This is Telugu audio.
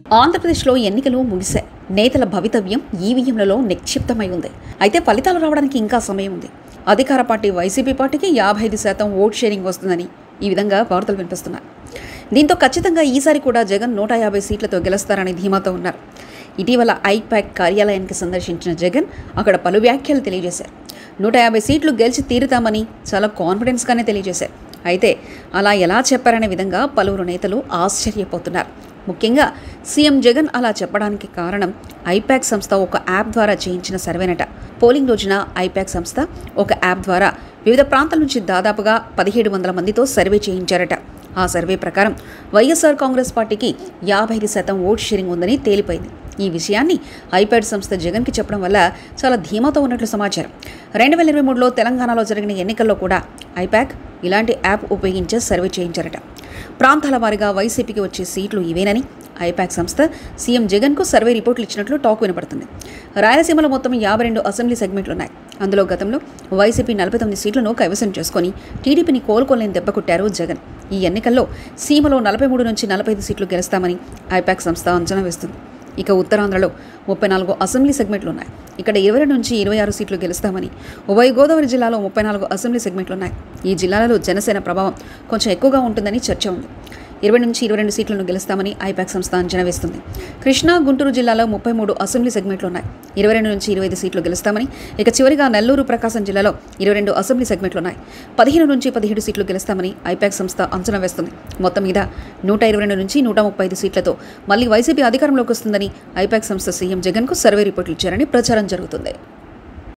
ఆంధ్రప్రదేశ్లో ఎన్నికలు ముగిశాయి నేతల భవితవ్యం ఈవీఎంలలో నిక్షిప్తమై ఉంది అయితే ఫలితాలు రావడానికి ఇంకా సమయం ఉంది అధికార పార్టీ వైసీపీ పార్టీకి యాభై ఐదు శాతం ఓట్ షేరింగ్ వస్తుందని ఈ విధంగా వార్తలు వినిపిస్తున్నాయి దీంతో ఖచ్చితంగా ఈసారి కూడా జగన్ నూట యాభై సీట్లతో గెలుస్తారని ధీమాతో ఉన్నారు ఇటీవల ఐపాక్ కార్యాలయానికి సందర్శించిన జగన్ అక్కడ పలు వ్యాఖ్యలు తెలియజేశారు నూట యాభై సీట్లు గెలిచి తీరుతామని చాలా కాన్ఫిడెన్స్గానే తెలియజేశారు అయితే అలా ఎలా చెప్పారనే విధంగా పలువురు నేతలు ఆశ్చర్యపోతున్నారు ముఖ్యంగా సీఎం జగన్ అలా చెప్పడానికి కారణం ఐపాక్ సంస్థ ఒక యాప్ ద్వారా చేయించిన సర్వేనట పోలింగ్ రోజున ఐపాక్ సంస్థ ఒక యాప్ ద్వారా వివిధ ప్రాంతాల నుంచి దాదాపుగా పదిహేడు వందల మందితో సర్వే చేయించారట ఆ సర్వే ప్రకారం వైఎస్ఆర్ కాంగ్రెస్ పార్టీకి యాభై ఐదు శాతం ఓట్ షేరింగ్ ఉందని తేలిపోయింది ఈ విషయాన్ని ఐపాడ్ సంస్థ జగన్కి చెప్పడం వల్ల చాలా ధీమాతో ఉన్నట్లు సమాచారం రెండు వేల ఇరవై మూడులో తెలంగాణలో జరిగిన ఎన్నికల్లో కూడా ఐపాక్ ఇలాంటి యాప్ ఉపయోగించే సర్వే చేయించారట ప్రాంతాల వారీగా వైసీపీకి వచ్చే సీట్లు ఇవేనని ఐపాక్ సంస్థ సీఎం జగన్కు సర్వే రిపోర్టులు ఇచ్చినట్లు టాక్ వినపడుతుంది రాయలసీమలో మొత్తం యాభై రెండు అసెంబ్లీ సెగ్మెంట్లు ఉన్నాయి అందులో గతంలో వైసీపీ నలభై తొమ్మిది సీట్లను కైవసం చేసుకొని టీడీపీని కోలుకోలేని దెబ్బ కొట్టారు జగన్ ఈ ఎన్నికల్లో సీమలో నలభై మూడు నుంచి నలభై ఐదు సీట్లు గెలుస్తామని ఐపాక్ సంస్థ అంచనా వేస్తుంది ఇక ఉత్తరాంధ్రలో ముప్పై నాలుగు అసెంబ్లీ సెగ్మెంట్లు ఉన్నాయి ఇక్కడ ఇరవై రెండు నుంచి ఇరవై ఆరు సీట్లు గెలుస్తామని ఉభయ గోదావరి జిల్లాలో ముప్పై నాలుగు అసెంబ్లీ సెగ్మెంట్లు ఉన్నాయి ఈ జిల్లాలలో జనసేన ప్రభావం కొంచెం ఎక్కువగా ఉంటుందని చర్చ ఉంది ఇరవై నుంచి ఇరవై రెండు సీట్లను గెలుస్తామని ఐపాక్ సంస్థ అంచనా వేస్తుంది కృష్ణా గుంటూరు జిల్లాలో ముప్పై మూడు అసెంబ్లీ సెగ్మెంట్లు ఉన్నాయి ఇరవై రెండు నుంచి ఇరవై ఐదు సీట్లు గెలుస్తామని ఇక చివరిగా నెల్లూరు ప్రకాశం జిల్లాలో ఇరవై రెండు అసెంబ్లీ సెగ్మెంట్లు ఉన్నాయి పదిహేను నుంచి పదిహేడు సీట్లు గెలుస్తామని ఐపాక్ సంస్థ అంచనా వేస్తుంది మొత్తం మీద నూట ఇరవై రెండు నుంచి నూట ముప్పై ఐదు సీట్లతో మళ్ళీ వైసీపీ అధికారంలోకి వస్తుందని ఐపాక్ సంస్థ సీఎం జగన్కు సర్వే రిపోర్టులు ఇచ్చారని ప్రచారం జరుగుతుంది